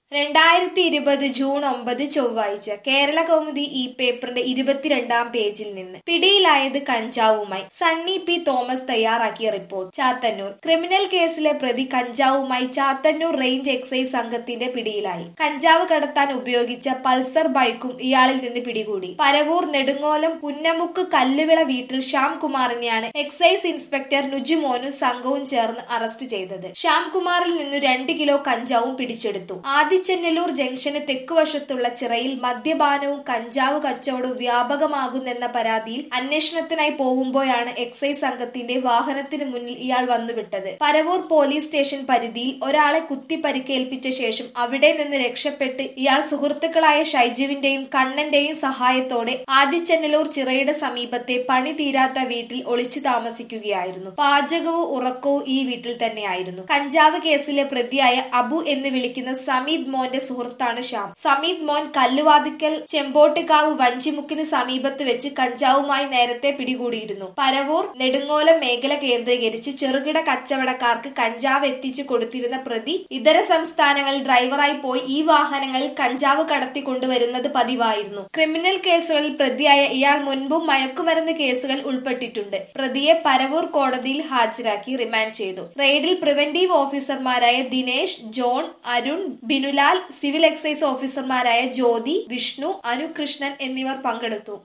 രണ്ടായിരത്തി ഇരുപത് ജൂൺ ഒമ്പത് ചൊവ്വാഴ്ച കേരള കൗമുദി ഈ പേപ്പറിന്റെ ഇരുപത്തിരണ്ടാം പേജിൽ നിന്ന് പിടിയിലായത് കഞ്ചാവുമായി സണ്ണി പി തോമസ് തയ്യാറാക്കിയ റിപ്പോർട്ട് ചാത്തന്നൂർ ക്രിമിനൽ കേസിലെ പ്രതി കഞ്ചാവുമായി ചാത്തന്നൂർ റേഞ്ച് എക്സൈസ് സംഘത്തിന്റെ പിടിയിലായി കഞ്ചാവ് കടത്താൻ ഉപയോഗിച്ച പൾസർ ബൈക്കും ഇയാളിൽ നിന്ന് പിടികൂടി പരവൂർ നെടുങ്ങോലം പുന്നമുക്ക് കല്ലുവിള വീട്ടിൽ ശ്യാം കുമാറിനെയാണ് എക്സൈസ് ഇൻസ്പെക്ടർ നുജുമോനും സംഘവും ചേർന്ന് അറസ്റ്റ് ചെയ്തത് ശ്യാം കുമാറിൽ നിന്ന് രണ്ട് കിലോ കഞ്ചാവും പിടിച്ചെടുത്തു ആദിച്ചെന്നലൂർ ജംഗ്ഷന് തെക്കുവശത്തുള്ള ചിറയിൽ മദ്യപാനവും കഞ്ചാവ് കച്ചവടവും വ്യാപകമാകുന്നെന്ന പരാതിയിൽ അന്വേഷണത്തിനായി പോകുമ്പോഴാണ് എക്സൈസ് സംഘത്തിന്റെ വാഹനത്തിന് മുന്നിൽ ഇയാൾ വന്നുവിട്ടത് പരവൂർ പോലീസ് സ്റ്റേഷൻ പരിധിയിൽ ഒരാളെ കുത്തി പരിക്കേൽപ്പിച്ച ശേഷം അവിടെ നിന്ന് രക്ഷപ്പെട്ട് ഇയാൾ സുഹൃത്തുക്കളായ ഷൈജുവിന്റെയും കണ്ണന്റെയും സഹായത്തോടെ ആദിച്ചെന്നലൂർ ചിറയുടെ സമീപത്തെ പണി തീരാത്ത വീട്ടിൽ ഒളിച്ചു താമസിക്കുകയായിരുന്നു പാചകവും ഉറക്കവും ഈ വീട്ടിൽ തന്നെയായിരുന്നു കഞ്ചാവ് കേസിലെ പ്രതിയായ അബു എന്ന് വിളിക്കുന്ന സമീദ് മോന്റെ സുഹൃത്താണ് ശ്യാം സമീദ് മോൻ കല്ലുവാതിക്കൽ ചെമ്പോട്ടുകാവ് വഞ്ചിമുക്കിന് സമീപത്ത് വെച്ച് കഞ്ചാവുമായി നേരത്തെ പിടികൂടിയിരുന്നു പരവൂർ നെടുങ്ങോലം മേഖല കേന്ദ്രീകരിച്ച് ചെറുകിട കച്ചവടക്കാർക്ക് കഞ്ചാവ് എത്തിച്ചു കൊടുത്തിരുന്ന പ്രതി ഇതര സംസ്ഥാനങ്ങളിൽ ഡ്രൈവറായി പോയി ഈ വാഹനങ്ങളിൽ കഞ്ചാവ് കടത്തിക്കൊണ്ടുവരുന്നത് പതിവായിരുന്നു ക്രിമിനൽ കേസുകളിൽ പ്രതിയായ ഇയാൾ മുൻപും മയക്കുമരുന്ന് കേസുകൾ ഉൾപ്പെട്ടിട്ടുണ്ട് പ്രതിയെ പരവൂർ കോടതിയിൽ ഹാജരാക്കി റിമാൻഡ് ചെയ്തു റെയ്ഡിൽ പ്രിവന്റീവ് ഓഫീസർമാരായ ദിനേശ് ജോൺ അരുൺ ബിനുലാൽ സിവിൽ എക്സൈസ് ഓഫീസർമാരായ ജ്യോതി വിഷ്ണു അനുകൃഷ്ണൻ എന്നിവർ പങ്കെടുത്തു